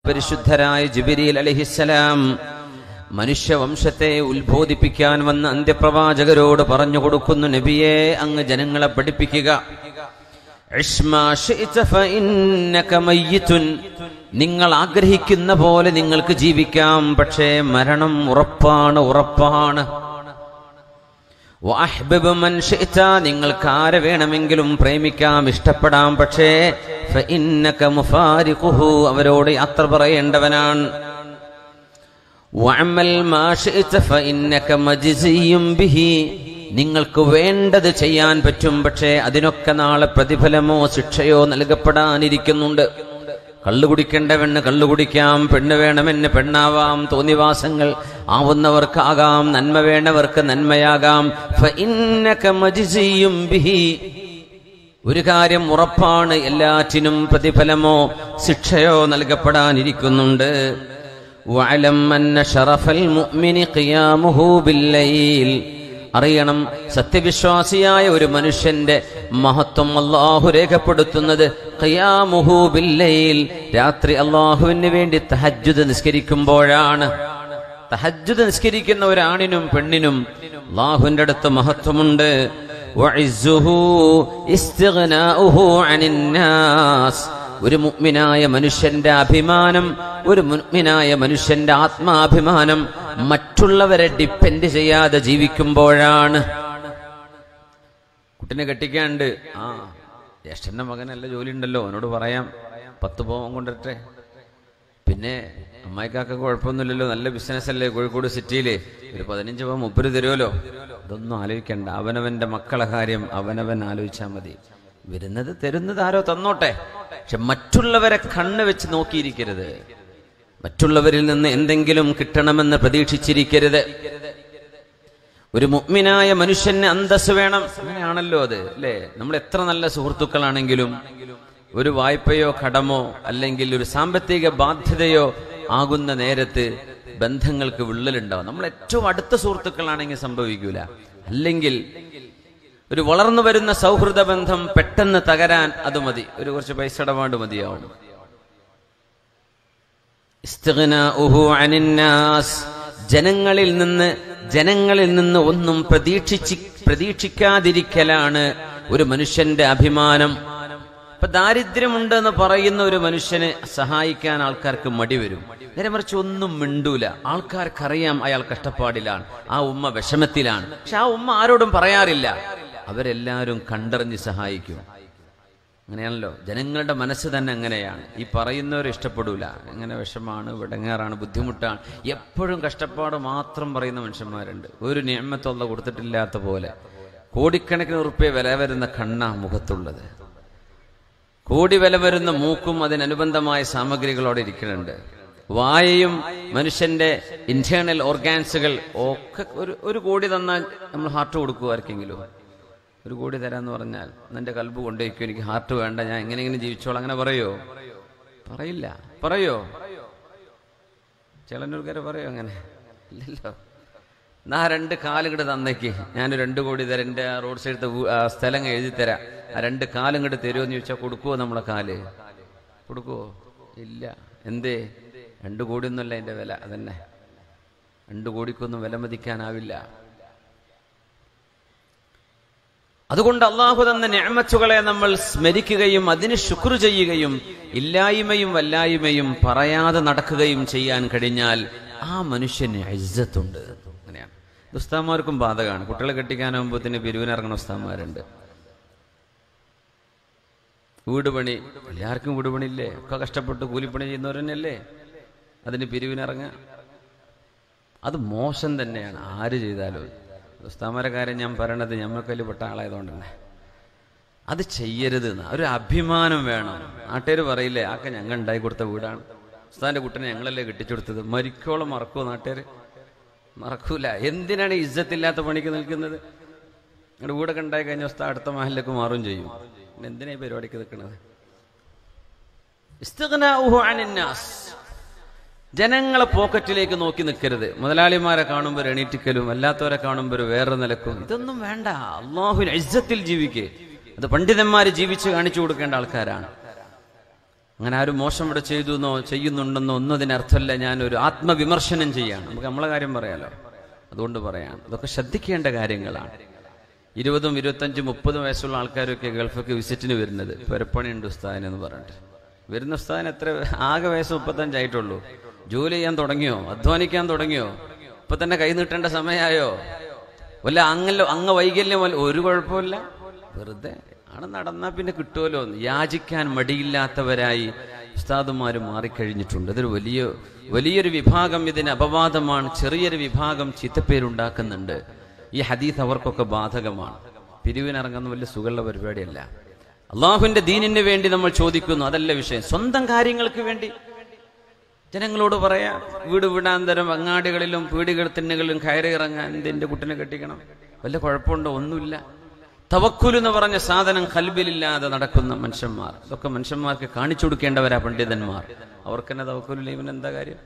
അതിപരിശുദ്ധരായ ജിബിരിൽ അലഹിസ്സലാം മനുഷ്യവംശത്തെ ഉത്ബോധിപ്പിക്കാൻ വന്ന അന്ത്യപ്രവാചകരോട് പറഞ്ഞു കൊടുക്കുന്നു നബിയെ അങ്ങ് ജനങ്ങളെ പഠിപ്പിക്കുക ഇഷ്മാ ശിഅ്ത ഫഇന്നക മയ്യിത്തുൻ. നിങ്ങൾ ആഗ്രഹിക്കുന്ന പോലെ നിങ്ങൾക്ക് ജീവിക്കാം പക്ഷേ മരണം ഉറപ്പാണ് ഉറപ്പാണ് വഅഹ്ബിബ് മൻ ശിഅ്ത. നിങ്ങൾക്ക് ആരെ വേണമെങ്കിലും പ്രേമിക്കാം ഇഷ്ടപ്പെടാം പക്ഷേ ഫഇന്നക മുഫാരിഖുഹു. അവരോട് യാത്ര പറയേണ്ടവനാണ് വഅമൽ മാ ശിഅ്ത ഫഇന്നക മജ്സിയും ബിഹി നിങ്ങൾക്ക് വേണ്ടത് ചെയ്യാൻ പറ്റും പക്ഷേ അതിനൊക്കെ നാളെ പ്രതിഫലമോ ശിക്ഷയോ നൽകപ്പെടാനിരിക്കുന്നുണ്ട് കള്ളു കുടിക്കേണ്ടവന് കള്ളു കുടിക്കാം പെണ്ണ് വേണമെന്ന് പെണ്ണാവാം തോന്നിവാസങ്ങൾ ആവുന്നവർക്കാകാം നന്മ വേണ്ടവർക്ക് നന്മയാകാം ഫഇന്നക മജ്സിയും ബിഹി ഒരു കാര്യം ഉറപ്പാണ് എല്ലാറ്റിനും പ്രതിഫലമോ ശിക്ഷയോ നൽകപ്പെടാനിരിക്കുന്നുണ്ട് വഅലം അന്ന ശറഫൽ മുഅ്മിനി ഖിയാമുഹു ബില്ലൈൽ അറിയണം സത്യവിശ്വാസിയായ ഒരു മനുഷ്യന്റെ മഹത്വം അള്ളാഹു രേഖപ്പെടുത്തുന്നത് ഖിയാമുഹു ബില്ലൈൽ രാത്രി അള്ളാഹുവിന് വേണ്ടി തഹജ്ജുദ് നിസ്കരിക്കുമ്പോഴാണ് തഹജ്ജുദ് നിസ്കരിക്കുന്ന ഒരു ആണിനും പെണ്ണിനും അള്ളാഹുവിന്റെ അടുത്ത് മഹത്വമുണ്ട് വഇസ്സുഹു ഇസ്തിഗ്നാഉഹു അനിന്നാസ് ഒരു മുഗ്മിനായ മനുഷ്യന്റെ അഭിമാനം ഒരു മുഗ്മിനായ മനുഷ്യന്റെ ആത്മാഭിമാനം മറ്റുള്ളവരെ ഡിപ്പെൻഡ് ചെയ്യാതെ ജീവിക്കുമ്പോഴാണ് കുട്ടിനെ കെട്ടിക്കാണ്ട് ആ ജ്യേഷ്ഠന്റെ മകനല്ല ജോലി ഉണ്ടല്ലോ അവനോട് പറയാം പത്ത് പോവൻ കൊണ്ടിട്ടെ പിന്നെ അമ്മായിക്കാക്ക കുഴപ്പമൊന്നുമില്ലല്ലോ നല്ല ബിസിനസ് അല്ലേ കോഴിക്കോട് സിറ്റിയില് ഒരു പതിനഞ്ച് പവൻ മുപ്പര് തരുമല്ലോ ഇതൊന്നും ആലോചിക്കണ്ട അവനവന്റെ മക്കളെ കാര്യം അവനവൻ ആലോചിച്ചാൽ മതി വരുന്നത് തരുന്നത് ആരോ തന്നോട്ടെ പക്ഷെ മറ്റുള്ളവരെ കണ്ണ് വെച്ച് നോക്കിയിരിക്കരുത് മറ്റുള്ളവരിൽ നിന്ന് എന്തെങ്കിലും കിട്ടണമെന്ന് പ്രതീക്ഷിച്ചിരിക്കരുത് ഒരു മുഗ്മിനായ മനുഷ്യന് അന്തസ് വേണം അങ്ങനെയാണല്ലോ അത് അല്ലേ നമ്മൾ എത്ര നല്ല സുഹൃത്തുക്കളാണെങ്കിലും ഒരു വായ്പയോ കടമോ അല്ലെങ്കിൽ ഒരു സാമ്പത്തിക ബാധ്യതയോ ആകുന്ന നേരത്ത് ബന്ധങ്ങൾക്ക് വിള്ളലുണ്ടാവും നമ്മൾ ഏറ്റവും അടുത്ത സുഹൃത്തുക്കളാണെങ്കിൽ സംഭവിക്കൂല അല്ലെങ്കിൽ ഒരു വളർന്നു വരുന്ന സൗഹൃദ ബന്ധം പെട്ടെന്ന് തകരാൻ അത് മതി ഒരു കുറച്ച് പൈസ ഇടപാട് മതിയാവും ഇസ്തിഗ്നാഉഹു അനിന്നാസ്. ജനങ്ങളിൽ നിന്ന് ജനങ്ങളിൽ നിന്ന് ഒന്നും പ്രതീക്ഷിച്ച് പ്രതീക്ഷിക്കാതിരിക്കലാണ് ഒരു മനുഷ്യന്റെ അഭിമാനം ഇപ്പൊ ദാരിദ്ര്യമുണ്ട് എന്ന് പറയുന്ന ഒരു മനുഷ്യനെ സഹായിക്കാൻ ആൾക്കാർക്ക് മടി വരും നേരെ മറിച്ച് ഒന്നും മിണ്ടൂല ആൾക്കാർക്കറിയാം അയാൾ കഷ്ടപ്പാടിലാണ് ആ ഉമ്മ വിഷമത്തിലാണ് പക്ഷെ ആ ഉമ്മ ആരോടും പറയാറില്ല അവരെല്ലാവരും കണ്ടറിഞ്ഞ് സഹായിക്കും അങ്ങനെയാണല്ലോ ജനങ്ങളുടെ മനസ്സ് തന്നെ അങ്ങനെയാണ് ഈ പറയുന്നവർ ഇഷ്ടപ്പെടൂല എങ്ങനെ വിഷമാണ് വിടങ്ങാറാണ് ബുദ്ധിമുട്ടാണ് എപ്പോഴും കഷ്ടപ്പാട് മാത്രം പറയുന്ന മനുഷ്യന്മാരുണ്ട് ഒരു നിയമത്തുള്ള കൊടുത്തിട്ടില്ലാത്ത പോലെ കോടിക്കണക്കിന് ഉറുപ്പ്യ വില വരുന്ന കണ്ണ മുഖത്തുള്ളത് കോടി വില വരുന്ന മൂക്കും അതിനനുബന്ധമായ സാമഗ്രികളോടെ ഇരിക്കുന്നുണ്ട് വായയും മനുഷ്യന്റെ ഇന്റേണൽ ഓർഗാൻസുകൾ ഒക്കെ ഒരു ഒരു കോടി തന്നാൽ നമ്മൾ ഹാർട്ട് കൊടുക്കുമോ ആർക്കെങ്കിലും ഒരു കോടി തരാന്ന് പറഞ്ഞാൽ എന്റെ കൽബ് കൊണ്ടുവയ്ക്കും എനിക്ക് ഹാർട്ട് വേണ്ട ഞാൻ എങ്ങനെയെങ്കിലും ജീവിച്ചോളാം അങ്ങനെ പറയോ പറയില്ല പറയോ ചേളന്നൂർക്കാരെ പറയോ അങ്ങനെ ഇല്ലല്ലോ എന്നാ രണ്ട് കാലുകിട്ട് തന്നേക്ക് ഞാൻ രണ്ട് കോടി തരാം എൻ്റെ ആ റോഡ് സൈഡത്തെ വീ- ആ സ്ഥലം എഴുതി തരാം ആ രണ്ട് കാലും കിട്ട് തരുമോ എന്ന് ചോദിച്ചാൽ കൊടുക്കുവോ നമ്മളെ കാല് കൊടുക്കുവോ ഇല്ല എന്തേ രണ്ട് കോടിയൊന്നുമല്ല അതിൻ്റെ വില അതന്നെ രണ്ട് കോടിക്കൊന്നും വില മതിക്കാനാവില്ല അതുകൊണ്ട് അള്ളാഹു തന്ന ഞാമച്ചുകളെ നമ്മൾ സ്മരിക്കുകയും അതിന് ശുക്ർ ചെയ്യുകയും ഇല്ലായ്മയും വല്ലായ്മയും പറയാതെ നടക്കുകയും ചെയ്യാൻ കഴിഞ്ഞാൽ ആ മനുഷ്യന് ഇജ്ജത്തുണ്ട് അങ്ങനെയാണ് ഉസ്താമാർക്കും ബാധകമാണ് കുട്ടികളെ കെട്ടിക്കാനാകുമ്പോഴത്തേന് പിരിവിനിറങ്ങുന്ന ഉസ്താമാരുണ്ട് വീട് പണി എല്ലാവർക്കും വീട് പണിയില്ലേ ഒക്കെ കഷ്ടപ്പെട്ട് കൂലിപ്പണി ചെയ്യുന്നവർ തന്നെയല്ലേ അതിന് പിരിവിനിറങ്ങുക അത് മോശം തന്നെയാണ് ആര് ചെയ്താലും ഉസ്താമാരെ കാര്യം ഞാൻ പറയണത് ഞമ്മക്കതിൽ പെട്ട ആളായതുകൊണ്ട് തന്നെ അത് ചെയ്യരുത് എന്ന്. ഒരു അഭിമാനം വേണം നാട്ടുകാർ പറയില്ലേ ആക്കെ ഞങ്ങൾ ഉണ്ടാക്കി കൊടുത്ത വീടാണ് ഉസ്താന്റെ കുട്ടനെ ഞങ്ങളല്ലേ കെട്ടിച്ചെടുത്തത് മരിക്കോളം മറക്കുമോ നാട്ടുകാർ മറക്കൂല എന്തിനാണ് ഈ ഇജ്ജത്തില്ലാത്ത പണിക്ക് നിൽക്കുന്നത് നിങ്ങളുടെ വീടൊക്കെ ഉണ്ടായി കഴിഞ്ഞ ഉസ്താ അടുത്ത മഹലിലേക്ക് മാറും ചെയ്യും പിന്നെ എന്തിനാ ഈ പരിപാടിക്ക് നിൽക്കുന്നത് ഇസ്തിഗ്നാഉഹു അനിന്നാസ് ജനങ്ങളെ പോക്കറ്റിലേക്ക് നോക്കി നിൽക്കരുത് മുതലാളിമാരെ കാണുമ്പോൾ ഒരു എണീറ്റിക്കലും അല്ലാത്തവരെ കാണുമ്പോൾ ഒരു വേറെ നിലക്കും ഇതൊന്നും വേണ്ട അള്ളാഹുവിന് ഇജ്ജത്തിൽ ജീവിക്കേ അത് പണ്ഡിതന്മാര് ജീവിച്ച് കാണിച്ചു കൊടുക്കേണ്ട ആൾക്കാരാണ് അങ്ങനെ ആരും മോശം ഇവിടെ ചെയ്തു എന്നോ ചെയ്യുന്നുണ്ടെന്നോ ഒന്നും അതിനർത്ഥമല്ല ഞാൻ ഒരു ആത്മവിമർശനം ചെയ്യാണ് നമുക്ക് നമ്മളെ കാര്യം പറയാലോ അതുകൊണ്ട് പറയാം അതൊക്കെ ശ്രദ്ധിക്കേണ്ട കാര്യങ്ങളാണ് ഇരുപതും ഇരുപത്തഞ്ചും മുപ്പതും വയസ്സുള്ള ആൾക്കാരൊക്കെ ഗൾഫൊക്കെ വിസിറ്റിന് വരുന്നത് പെരപ്പണിയുണ്ട് ഉസ്താദിനെന്ന് പറഞ്ഞിട്ട് വരുന്ന ഉസ്താദിന് എത്ര ആകെ വയസ്സ് മുപ്പത്തഞ്ചായിട്ടുള്ളൂ ജോലി ചെയ്യാൻ തുടങ്ങിയോ അധ്വാനിക്കാൻ തുടങ്ങിയോ ഇപ്പൊ തന്നെ കൈ നീട്ടേണ്ട സമയമായോ വല്ല അങ്ങല്ലോ അങ്ങ് വൈകല്യം വല്ല ഒരു കുഴപ്പമില്ല വെറുതെ ആണ് നടന്നാൽ പിന്നെ കിട്ടുമല്ലോ എന്ന്. യാചിക്കാൻ മടിയില്ലാത്തവരായി ഉസ്താദുമാർ മാറിക്കഴിഞ്ഞിട്ടുണ്ട് അതൊരു വലിയ വലിയൊരു വിഭാഗം ഇതിന് അപവാദമാണ് ചെറിയൊരു വിഭാഗം ചീത്തപ്പേരുണ്ടാക്കുന്നുണ്ട് ഈ ഹദീസ് അവർക്കൊക്കെ ബാധകമാണ് പിരിവിനിറങ്ങുന്ന വലിയ സുഖമുള്ള പരിപാടിയല്ല അള്ളാഹുവിന്റെ ദീനിന് വേണ്ടി നമ്മൾ ചോദിക്കുന്നു അതല്ല വിഷയം സ്വന്തം കാര്യങ്ങൾക്ക് വേണ്ടി ജനങ്ങളോട് പറയാ വീട് വീടാന്തരം അങ്ങാടികളിലും പീടികൾ തിന്നുകളിലും കയറി ഇറങ്ങാൻ എന്റെ കുട്ടിനെ കെട്ടിക്കണം വല്ല കുഴപ്പമുണ്ടോ ഒന്നുമില്ല തവക്കുൽ എന്ന് പറഞ്ഞ സാധനം കൽബിലില്ലാതെ നടക്കുന്ന മനുഷ്യന്മാർ ഇതൊക്കെ മനുഷ്യന്മാർക്ക് കാണിച്ചു കൊടുക്കേണ്ടവരാ പണ്ഡിതന്മാർ അവർക്ക് തന്നെ തവക്കുലില്ല ഇവൻ എന്താ കാര്യം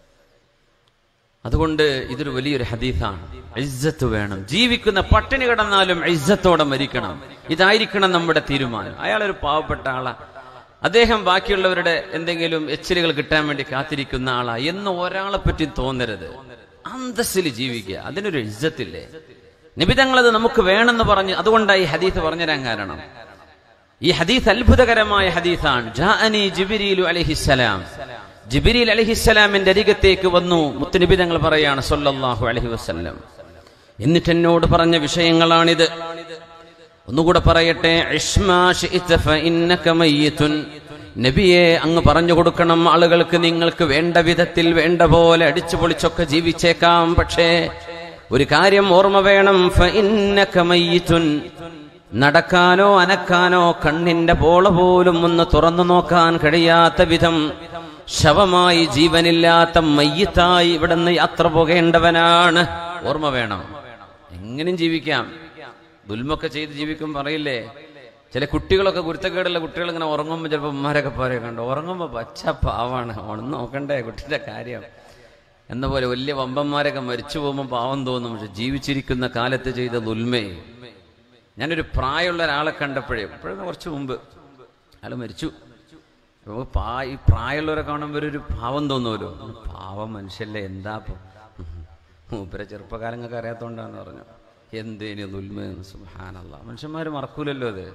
അതുകൊണ്ട് ഇതൊരു വലിയൊരു ഹദീസാണ് ഇജ്ജത്ത് വേണം ജീവിക്കുന്ന പട്ടിണി കിടന്നാലും ഇജ്ജത്തോടെ മരിക്കണം ഇതായിരിക്കണം നമ്മുടെ തീരുമാനം അയാളൊരു പാവപ്പെട്ട ആളാ അദ്ദേഹം ബാക്കിയുള്ളവരുടെ എന്തെങ്കിലും എച്ചിലുകൾ കിട്ടാൻ വേണ്ടി കാത്തിരിക്കുന്ന ആളാ എന്ന് ഒരാളെ പറ്റി തോന്നരുത് അന്തസ്സിൽ ജീവിക്കുക അതിനൊരു ഇജ്ജത്തില്ലേ നിബിതങ്ങളത് നമുക്ക് വേണമെന്ന് പറഞ്ഞ് അതുകൊണ്ടാണ് ഈ ഹദീസ് പറഞ്ഞുതരാൻ കാരണം ഈ ഹദീസ് അത്ഭുതകരമായ ഹദീസാണ് ജാഅനി ജിബിരിലു അലഹിസ്സലാം ജിബിരിൽ അലഹിസ്സലാമിന്റെ അരികത്തേക്ക് വന്നു മുത്തുനിബി തങ്ങൾ പറയാണ് സല്ലല്ലാഹു അലൈഹി വസല്ലം എന്നിട്ട് എന്നോട് പറഞ്ഞ വിഷയങ്ങളാണിത് ഒന്നുകൂടെ പറയട്ടെ ഇഷ്മാ ശിഇത ഫഇന്നക മയ്യിതുൻ നബിയെ അങ്ങ് പറഞ്ഞു കൊടുക്കണം ആളുകൾക്ക് നിങ്ങൾക്ക് വേണ്ട വിധത്തിൽ വേണ്ട പോലെ അടിച്ചു പൊളിച്ചൊക്കെ ജീവിച്ചേക്കാം പക്ഷേ ഒരു കാര്യം ഓർമ്മ വേണം ഫഇന്നക മയ്യിതുൻ നടക്കാനോ അനക്കാനോ കണ്ണിന്റെ പോള പോലും ഒന്ന് തുറന്നു നോക്കാൻ കഴിയാത്ത വിധം ശവമായി ജീവനില്ലാത്ത മയ്യത്തായി ഇവിടുന്ന് യാത്ര പോകേണ്ടവനാണ് ഓർമ്മ വേണം എങ്ങനെയും ജീവിക്കാം ദുൽമൊക്കെ ചെയ്ത് ജീവിക്കും പറയില്ലേ ചില കുട്ടികളൊക്കെ കുരുത്തക്കേടുള്ള കുട്ടികൾ ഇങ്ങനെ ഉറങ്ങുമ്പോൾ ചിലപ്പോൾ ഉമ്മാരൊക്കെ പറയും കണ്ടോ ഉറങ്ങുമ്പോൾ പച്ച പാവാണ് ഒന്ന് നോക്കണ്ടേ കുട്ടിയുടെ കാര്യം എന്ന പോലെ വലിയ വമ്പന്മാരൊക്കെ മരിച്ചു പോകുമ്പോൾ പാവം തോന്നും പക്ഷെ ജീവിച്ചിരിക്കുന്ന കാലത്ത് ചെയ്ത ദുൽമേ ഞാനൊരു പ്രായമുള്ള ഒരാളെ കണ്ടപ്പോഴേ ഇപ്പോഴും കുറച്ച് മുമ്പ് അയാൾ മരിച്ചു അപ്പോൾ പാ ഈ പ്രായമുള്ളവരെ കാണുമ്പോൾ ഒരു പാവം തോന്നുമല്ലോ പാവം മനുഷ്യല്ലേ എന്താ ഇപ്പൊ? മൂപ്പരെ ചെറുപ്പകാലങ്ങൾക്ക് അറിയാത്തോണ്ടാന്ന് പറഞ്ഞു എന്തേനു ദുൽമെന്ന് സുഹാനല്ല മനുഷ്യന്മാർ മറക്കൂലല്ലോ അത്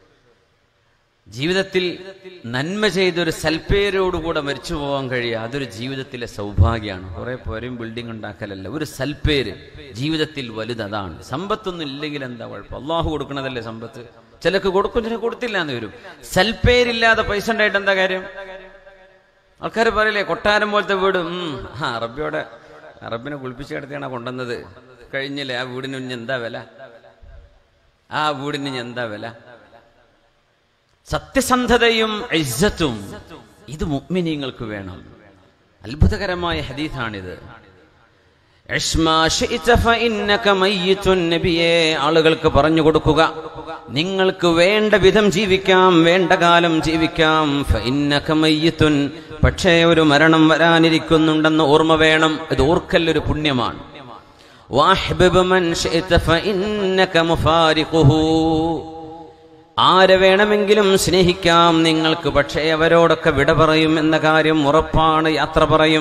ജീവിതത്തിൽ നന്മ ചെയ്തൊരു സൽപ്പേരോടുകൂടെ മരിച്ചു പോകാൻ കഴിയുക അതൊരു ജീവിതത്തിലെ സൗഭാഗ്യമാണ് കുറെ പേരും ബിൽഡിംഗ് ഉണ്ടാക്കലല്ല ഒരു സൽപ്പേര് ജീവിതത്തിൽ വലുത് അതാണ് സമ്പത്തൊന്നും ഇല്ലെങ്കിൽ എന്താ കുഴപ്പം അള്ളാഹു കൊടുക്കണതല്ലേ സമ്പത്ത് ചിലക്ക് കൊടുക്കും ചില കൊടുത്തില്ല എന്ന് വരും സൽപ്പേരില്ലാതെ പൈസ ഉണ്ടായിട്ട് എന്താ കാര്യം ആൾക്കാർ പറയില്ലേ കൊട്ടാരം പോലത്തെ വീട് ഉം, ആ അറബിയോടെ അറബിനെ കുളിപ്പിച്ച് കിടത്തിയാണ് കൊണ്ടുവന്നത് കഴിഞ്ഞില്ലേ ആ വീടിന് ഇനി എന്താ വില ആ വീടിന് ഇനി എന്താ വില സത്യസന്ധതയും ഇസ്സത്തും ഇത് മുഗ്മിനീങ്ങൾക്ക് വേണം അത്ഭുതകരമായ ഹദീസാണിത് ഇഷ്മാ ശിഇത ഫഇന്നക മയ്യിത്തുൻ നബിയേ ആളുകൾക്ക് പറഞ്ഞു കൊടുക്കുക നിങ്ങൾക്ക് വേണ്ട വിധം ജീവിക്കാം വേണ്ട കാലം ജീവിക്കാം ഫഇന്നക മയ്യിത്തുൻ പക്ഷേ ഒരു മരണം വരാനിരിക്കുന്നുണ്ടെന്ന് ഓർമ്മ വേണം ഇത് ഓർക്കൽ ഒരു പുണ്യമാണ് വാഹ്ബിബ് മൻ ശിഇത ഫഇന്നക മുഫാരിഖുഹു ആരെ വേണമെങ്കിലും സ്നേഹിക്കാം നിങ്ങൾക്ക് പക്ഷേ അവരോടൊക്കെ വിട പറയും എന്ന കാര്യം ഉറപ്പാണ് യാത്ര പറയും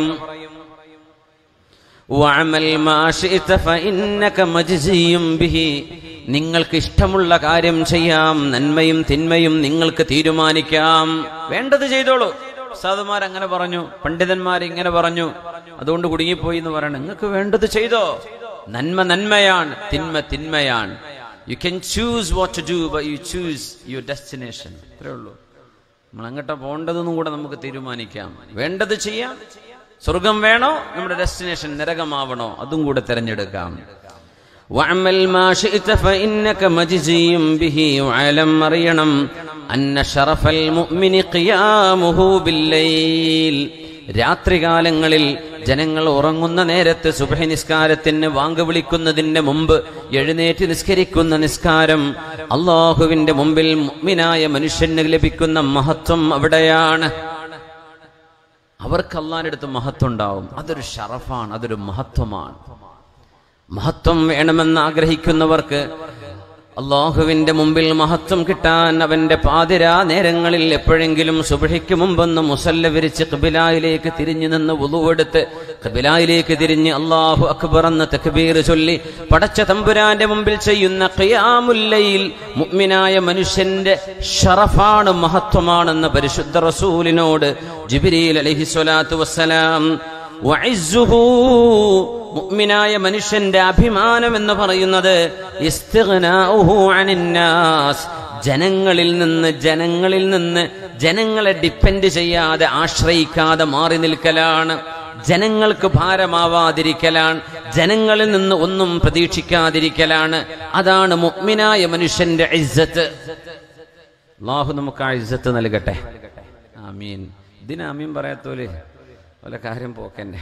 വഅമൽ മാ ശിഅത ഫഇന്നക മജ്സിയും ബിഹി നിങ്ങൾക്ക് ഇഷ്ടമുള്ള കാര്യം ചെയ്യാം നന്മയും തിന്മയും നിങ്ങൾക്ക് തീരുമാനിക്കാം വേണ്ടത് ചെയ്തോളൂ സാധുമാർ അങ്ങനെ പറഞ്ഞു പണ്ഡിതന്മാർ ഇങ്ങനെ പറഞ്ഞു അതുകൊണ്ട് കുടുങ്ങിപ്പോയി എന്ന് പറയണം നിങ്ങൾക്ക് വേണ്ടത് ചെയ്തോ നന്മ നന്മയാണ് തിന്മ തിന്മയാണ് you can choose what to do by you choose your destination അത്രേ ഉള്ളൂ നമ്മൾ അങ്ങോട്ട് പോകേണ്ടതെന്നും കൂടെ നമുക്ക് തീരുമാനിക്കാം വേണ്ടത് ചെയ്യാം സ്വർഗം വേണോ നമ്മുടെ ഡെസ്റ്റിനേഷൻ നരകമാവണോ അതും കൂടെ തിരഞ്ഞെടുക്കാം വഅമൽ മാ ശിഅത ഫഇന്നക മജ്സിയും ബിഹി വഅലം അറിയണം അന്ന ശറഫൽ മുഅ്മിനി ഖിയാമുഹു ബില്ലൈൽ രാത്രികാലങ്ങളിൽ ജനങ്ങൾ ഉറങ്ങുന്ന നേരത്ത് സുബഹി നിസ്കാരത്തിന് വാങ്ക് വിളിക്കുന്നതിന് മുമ്പ് എഴുന്നേറ്റ് നിസ്കരിക്കുന്ന നിസ്കാരം അള്ളാഹുവിന്റെ മുമ്പിൽ മുഅ്മിനായ മനുഷ്യന് ലഭിക്കുന്ന മഹത്വം അവിടെയാണ് അവർക്ക് അള്ളാഹിനടുത്ത് മഹത്വം ഉണ്ടാവും അതൊരു ഷറഫാണ് അതൊരു മഹത്വമാണ് മഹത്വം വേണമെന്ന് ആഗ്രഹിക്കുന്നവർക്ക് അള്ളാഹുവിന്റെ മുമ്പിൽ മഹത്വം കിട്ടാൻ അവന്റെ പാതിരാ നേരങ്ങളിൽ എപ്പോഴെങ്കിലും സുബഹിക്ക് മുമ്പൊന്ന് മുസല്ല വിരിച്ച് കബിലായിലേക്ക് തിരിഞ്ഞു നിന്ന് ഉളുവെടുത്ത് കബിലായിലേക്ക് തിരിഞ്ഞ് അള്ളാഹു അക്ബർ എന്ന തക്ബീർ ചൊല്ലി പടച്ച തമ്പുരാന്റെ മുമ്പിൽ ചെയ്യുന്ന ഖിയാമുല്ലയിൽ മുഅ്മിനായ മനുഷ്യന്റെ ഷറഫാണ് മഹത്വമാണെന്ന് പരിശുദ്ധ റസൂലിനോട് ജിബ്രീൽ അലൈഹി സ്വലാത്തു വസ്സലാം വഇസ്സുഹു മുഅ്മിനായ മനുഷ്യന്റെ അഭിമാനം എന്ന് പറയുന്നത് ഇസ്തിഗ്നാഉഹു അനിന്നാസ് ജനങ്ങളിൽ നിന്ന് ജനങ്ങളിൽ നിന്ന് ജനങ്ങളെ ഡിപ്പെൻഡ് ചെയ്യാതെ ആശ്രയിക്കാതെ മാറി നിൽക്കലാണ് ജനങ്ങൾക്ക് ഭാരമാവാതിരിക്കലാണ് ജനങ്ങളിൽ നിന്ന് ഒന്നും പ്രതീക്ഷിക്കാതിരിക്കലാണ് അതാണ് മുഅ്മിനായ മനുഷ്യന്റെ ഇസ്സത്ത് അള്ളാഹു നമുക്ക് ആ ഇസ്സത്ത് നൽകട്ടെ ആമീൻ ഇതിന് ആമീൻ പറയാത്തോല് വല്ല കാര്യം പോക്കന്നെ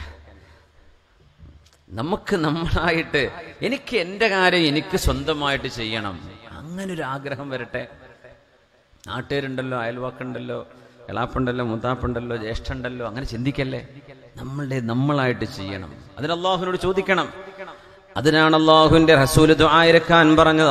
നമുക്ക് നമ്മളായിട്ട് എനിക്ക് എൻ്റെ കാര്യം എനിക്ക് സ്വന്തമായിട്ട് ചെയ്യണം അങ്ങനെ ഒരു ആഗ്രഹം വരട്ടെ നാട്ടുകാരുണ്ടല്ലോ അയൽവാക്കുണ്ടല്ലോ എളാപ്പുണ്ടല്ലോ മുത്താപ്പുണ്ടല്ലോ ജ്യേഷ്ഠുണ്ടല്ലോ അങ്ങനെ ചിന്തിക്കല്ലേ നമ്മളുടെ നമ്മളായിട്ട് ചെയ്യണം അതിന് അള്ളാഹുവിനോട് ചോദിക്കണം അതിനാണ് അള്ളാഹുവിന്റെ റസൂല് ദുആയിരക്കാൻ പറഞ്ഞത്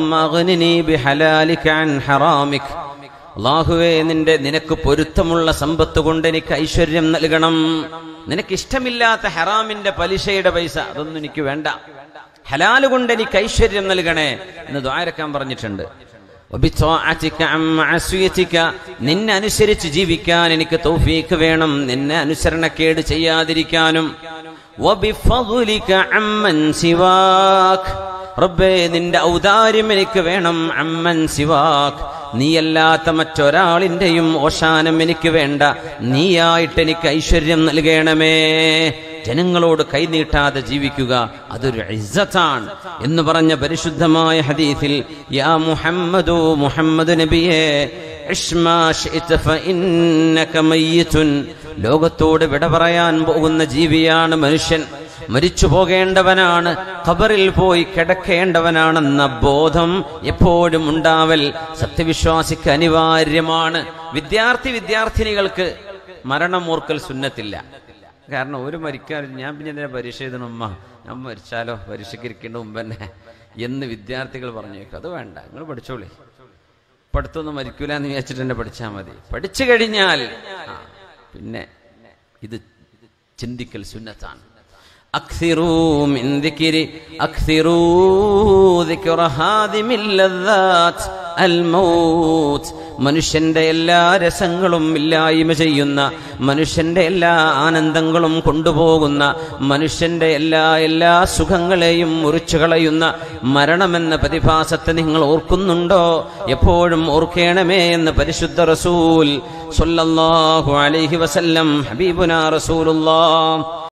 ഹറാമിക് അള്ളാഹുവേ നിന്റെ നിനക്ക് പൊരുത്തമുള്ള സമ്പത്ത് കൊണ്ട് എനിക്ക് ഐശ്വര്യം നൽകണം നിനക്ക് ഇഷ്ടമില്ലാത്ത ഹറാമിന്റെ പലിശയുടെ പൈസ അതൊന്നും എനിക്ക് വേണ്ട ഹലാല് കൊണ്ട് എനിക്ക് ഐശ്വര്യം നൽകണേ എന്ന് ദ്വാരക്കാൻ പറഞ്ഞിട്ടുണ്ട് വബിത്വാഅതിക അൻ മഅസിയതിക നിന്നെ അനുസരിച്ച് ജീവിക്കാൻ എനിക്ക് തൗഫീക്ക് വേണം നിന്നെ അനുസരണക്കേട് ചെയ്യാതിരിക്കാനും വബിഫദ്ലിക അമ്മൻ സിവാക് റബ്ബേ നിന്റെ ഔദാര്യം എനിക്ക് വേണം അമ്മൻ സിവാക് നീയല്ലാത്ത മറ്റൊരാളിന്റെയും ഓശാനം എനിക്ക് വേണ്ട നീയായിട്ട് എനിക്ക് ഐശ്വര്യം നൽകണമേ ജനങ്ങളോട് കൈനീട്ടാതെ ജീവിക്കുക അതൊരു ഇസ്സത്താണ് എന്ന് പറഞ്ഞ പരിശുദ്ധമായ ഹദീസിൽ യാ മുഹമ്മദു മുഹമ്മദ് നബിയെ ഇഷ്മാ ശിഅ്ത ഫഇന്നക മയ്യിതുൻ ലോകത്തോട് വിട പറയാൻ പോകുന്ന ജീവിയാണ് മനുഷ്യൻ മരിച്ചു പോകേണ്ടവനാണ് ഖബറിൽ പോയി കിടക്കേണ്ടവനാണെന്ന ബോധം എപ്പോഴും ഉണ്ടാവൽ സത്യവിശ്വാസിക്ക് അനിവാര്യമാണ് വിദ്യാർത്ഥി വിദ്യാർത്ഥിനികൾക്ക് മരണം ഓർക്കൽ സുന്നത്തില്ല കാരണം ഒരു മരിക്കാൻ ഞാൻ പിന്നെ എന്തിനാ പരീക്ഷ എഴുതണം അമ്മ ഞാൻ മരിച്ചാലോ പരീക്ഷയ്ക്ക് ഇരിക്കേണ്ട മുമ്പ് തന്നെ എന്ന് വിദ്യാർത്ഥികൾ പറഞ്ഞേക്കും അത് വേണ്ട നിങ്ങൾ പഠിച്ചോളി പഠിത്തമൊന്നും മരിക്കൂല എന്ന് വിചാരിച്ചിട്ട് തന്നെ പഠിച്ചാൽ മതി പഠിച്ചു കഴിഞ്ഞാൽ ആ, പിന്നെ ഇത് ചിന്തിക്കൽ സുന്നത്താണ് أكثروا من ذكر أكثروا ذكر هادم اللذات الموت മനുഷ്യന്റെ എല്ലാ രസങ്ങളും ഇല്ലായ്മ ചെയ്യുന്ന മനുഷ്യന്റെ എല്ലാ ആനന്ദങ്ങളും കൊണ്ടുപോകുന്ന മനുഷ്യന്റെ എല്ലാ എല്ലാ സുഖങ്ങളെയും മുറിച്ചു കളയുന്ന മരണമെന്ന പ്രതിഭാസത്തെ നിങ്ങൾ ഓർക്കുന്നുണ്ടോ എപ്പോഴും ഓർക്കേണമേ എന്ന് പരിശുദ്ധ റസൂൽ സല്ലല്ലാഹു അലൈഹി വസല്ലം ഹബീബുന റസൂലുള്ളാഹ്